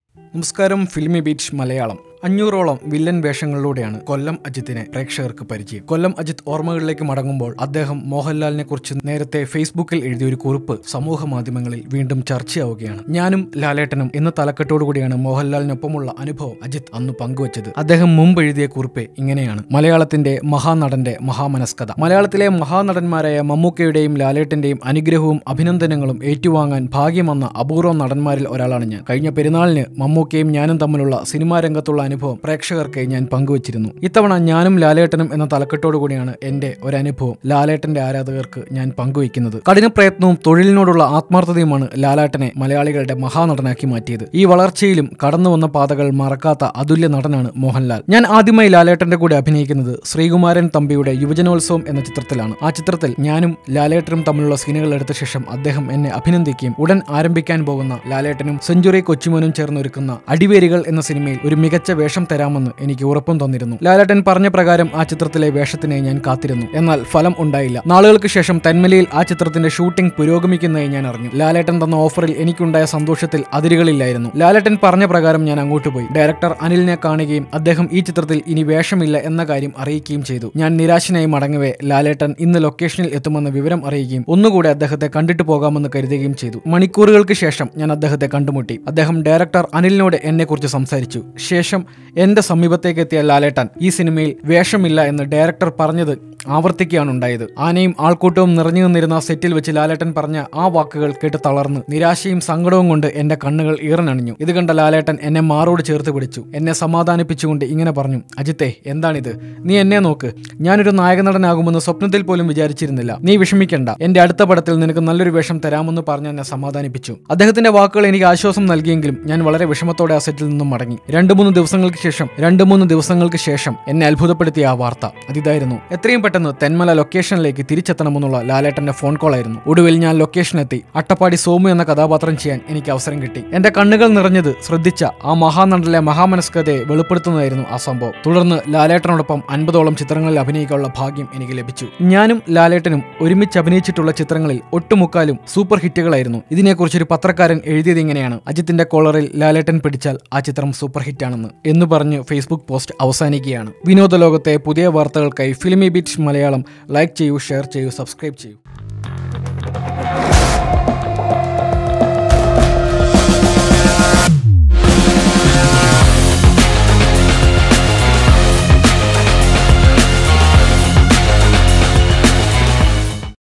നമസ്കാരം ഫിലിമി ബീച്ച് മലയാളം അഞ്ഞൂറോളം വില്ലൻ വേഷങ്ങളിലൂടെയാണ് കൊല്ലം അജിത്തിനെ പ്രേക്ഷകർക്ക് പരിചയം കൊല്ലം അജിത്ത് ഓർമ്മകളിലേക്ക് മടങ്ങുമ്പോൾ അദ്ദേഹം മോഹൻലാലിനെ കുറിച്ച് നേരത്തെ ഫേസ്ബുക്കിൽ എഴുതിയ ഒരു കുറിപ്പ് സമൂഹ മാധ്യമങ്ങളിൽ വീണ്ടും ചർച്ചയാവുകയാണ് ഞാനും ലാലേട്ടനും എന്ന തലക്കെട്ടോടുകൂടിയാണ് മോഹൻലാലിനൊപ്പമുള്ള അനുഭവം അജിത്ത് അന്ന് പങ്കുവച്ചത് അദ്ദേഹം മുമ്പ് എഴുതിയ കുറിപ്പ് ഇങ്ങനെയാണ് മലയാളത്തിന്റെ മഹാനടന്റെ മഹാമനസ്കത മലയാളത്തിലെ മഹാനടന്മാരായ മമ്മൂക്കയുടെയും ലാലേട്ടന്റെയും അനുഗ്രഹവും അഭിനന്ദനങ്ങളും ഏറ്റുവാങ്ങാൻ ഭാഗ്യം വന്ന അപൂർവം നടന്മാരിൽ ഒരാളാണ് ഞാൻ കഴിഞ്ഞ പെരുന്നാളിന് മമ്മൂക്കയും ഞാനും തമ്മിലുള്ള സിനിമാ രംഗത്തുള്ള അനുഭവം പ്രേക്ഷകർക്ക് ഞാൻ പങ്കുവച്ചിരുന്നു ഇത്തവണ ഞാനും ലാലേട്ടനും എന്ന തലക്കെട്ടോടുകൂടിയാണ് എന്റെ ഒരനുഭവം ലാലേട്ടന്റെ ആരാധകർക്ക് ഞാൻ പങ്കുവയ്ക്കുന്നത് കഠിന പ്രയത്നവും തൊഴിലിനോടുള്ള ആത്മാർത്ഥതയുമാണ് ലാലേട്ടനെ മലയാളികളുടെ മഹാനടനാക്കി മാറ്റിയത് ഈ വളർച്ചയിലും കടന്നു വന്ന പാതകൾ മറക്കാത്ത അതുല്യ നടനാണ് മോഹൻലാൽ ഞാൻ ആദ്യമായി ലാലേട്ടന്റെ കൂടെ അഭിനയിക്കുന്നത് ശ്രീകുമാരൻ തമ്പിയുടെ യുവജനോത്സവം എന്ന ചിത്രത്തിലാണ് ആ ചിത്രത്തിൽ ഞാനും ലാലേട്ടനും തമ്മിലുള്ള സീനുകൾ എടുത്ത ശേഷം അദ്ദേഹം എന്നെ അഭിനന്ദിക്കുകയും ഉടൻ ആരംഭിക്കാൻ പോകുന്ന ലാലേട്ടനും സെഞ്ചുറി കൊച്ചുമോനും ചേർന്നൊരുക്കുന്ന അടിവേരുകൾ എന്ന സിനിമയിൽ ഒരു മികച്ച വേഷം തരാമെന്ന് എനിക്ക് ഉറപ്പും തന്നിരുന്നു ലാലേട്ടൻ പറഞ്ഞ പ്രകാരം ആ ചിത്രത്തിലെ വേഷത്തിനായി ഞാൻ കാത്തിരുന്നു എന്നാൽ ഫലം ഉണ്ടായില്ല നാളുകൾക്ക് ശേഷം തെന്മലയിൽ ആ ചിത്രത്തിന്റെ ഷൂട്ടിംഗ് പുരോഗമിക്കുന്നതായി ഞാൻ അറിഞ്ഞു ലാലേട്ടൻ തന്ന ഓഫറിൽ എനിക്കുണ്ടായ സന്തോഷത്തിൽ അതിരുകളില്ലായിരുന്നു ലാലേട്ടൻ പറഞ്ഞ പ്രകാരം ഞാൻ അങ്ങോട്ട് പോയി ഡയറക്ടർ അനിലിനെ കാണുകയും അദ്ദേഹം ഈ ചിത്രത്തിൽ ഇനി വേഷമില്ല എന്ന കാര്യം അറിയിക്കുകയും ചെയ്തു ഞാൻ നിരാശനായി മടങ്ങവേ ലാലേട്ടൻ ഇന്ന് ലൊക്കേഷനിൽ എത്തുമെന്ന വിവരം അറിയുകയും ഒന്നുകൂടെ അദ്ദേഹത്തെ കണ്ടിട്ട് പോകാമെന്ന് കരുതുകയും ചെയ്തു മണിക്കൂറുകൾക്ക് ശേഷം ഞാൻ അദ്ദേഹത്തെ കണ്ടുമുട്ടി അദ്ദേഹം ഡയറക്ടർ അനിലിനോട് എന്നെക്കുറിച്ച് സംസാരിച്ചു ശേഷം എന്റെ സമീപത്തേക്ക് എത്തിയ ലാലേട്ടൻ ഈ സിനിമയിൽ വേഷമില്ല എന്ന് ഡയറക്ടർ പറഞ്ഞത് ആവർത്തിക്കുകയാണ് ഉണ്ടായത് ആനയും ആൾക്കൂട്ടവും നിറഞ്ഞു നിന്നിരുന്ന സെറ്റിൽ വെച്ച് ലാലേട്ടൻ പറഞ്ഞ ആ വാക്കുകൾ കേട്ട് തളർന്ന് നിരാശയും സങ്കടവും കൊണ്ട് എന്റെ കണ്ണുകൾ ഈറനണിഞ്ഞു ഇത് കണ്ട ലാലേട്ടൻ എന്നെ മാറോട് ചേർത്ത് പിടിച്ചു എന്നെ സമാധാനിപ്പിച്ചുകൊണ്ട് ഇങ്ങനെ പറഞ്ഞു അജിത്തെ എന്താണിത് നീ എന്നെ നോക്ക് ഞാനൊരു നായകനടനാകുമെന്ന് സ്വപ്നത്തിൽ പോലും വിചാരിച്ചിരുന്നില്ല നീ വിഷമിക്കണ്ട എന്റെ അടുത്ത പടത്തിൽ നിനക്ക് നല്ലൊരു വേഷം തരാമെന്ന് പറഞ്ഞ് എന്നെ സമാധാനിപ്പിച്ചു അദ്ദേഹത്തിന്റെ വാക്കുകൾ എനിക്ക് ആശ്വാസം നൽകിയെങ്കിലും ഞാൻ വളരെ വിഷമത്തോടെ ആ സെറ്റിൽ നിന്നും മടങ്ങി രണ്ടു മൂന്ന് ദിവസങ്ങൾക്ക് ശേഷം രണ്ടു മൂന്ന് ദിവസങ്ങൾക്ക് ശേഷം എന്നെ അത്ഭുതപ്പെടുത്തിയ ആ വാർത്ത അതിതായിരുന്നു എത്രയും പെട്ടെന്ന് തെന്മല ലൊക്കേഷനിലേക്ക് തിരിച്ചെത്തണമെന്നുള്ള ലാലേട്ടന്റെ ഫോൺ കോൾ ആയിരുന്നു ഒടുവിൽ ഞാൻ ലൊക്കേഷനെത്തി അട്ടപ്പാടി സോമു എന്ന കഥാപാത്രം ചെയ്യാൻ എനിക്ക് അവസരം കിട്ടി എന്റെ കണ്ണുകൾ നിറഞ്ഞത് ശ്രദ്ധിച്ച ആ മഹാനടനിലെ മഹാമനസ്കതയെ വെളിപ്പെടുത്തുന്നതായിരുന്നു ആ സംഭവം തുടർന്ന് ലാലേട്ടനോടൊപ്പം അൻപതോളം ചിത്രങ്ങളിൽ അഭിനയിക്കാനുള്ള ഭാഗ്യം എനിക്ക് ലഭിച്ചു ഞാനും ലാലേട്ടനും ഒരുമിച്ച് അഭിനയിച്ചിട്ടുള്ള ചിത്രങ്ങളിൽ ഒട്ടുമുക്കാലും സൂപ്പർ ഹിറ്റുകളായിരുന്നു ഇതിനെക്കുറിച്ചൊരു പത്രക്കാരൻ എഴുതിയത് ഇങ്ങനെയാണ് അജിത്തിന്റെ കോളറിൽ ലാലേട്ടൻ പിടിച്ചാൽ ആ ചിത്രം സൂപ്പർ ഹിറ്റാണെന്ന് എന്ന് പറഞ്ഞ് ഫേസ്ബുക്ക് പോസ്റ്റ് അവസാനിക്കുകയാണ് വിനോദ ലോകത്തെ പുതിയ വാർത്തകൾക്കായി ഫിലിമി ബീറ്റ് മലയാളം ലൈക്ക് ചെയ്യൂ ഷെയർ ചെയ്യൂ സബ്സ്ക്രൈബ് ചെയ്യൂ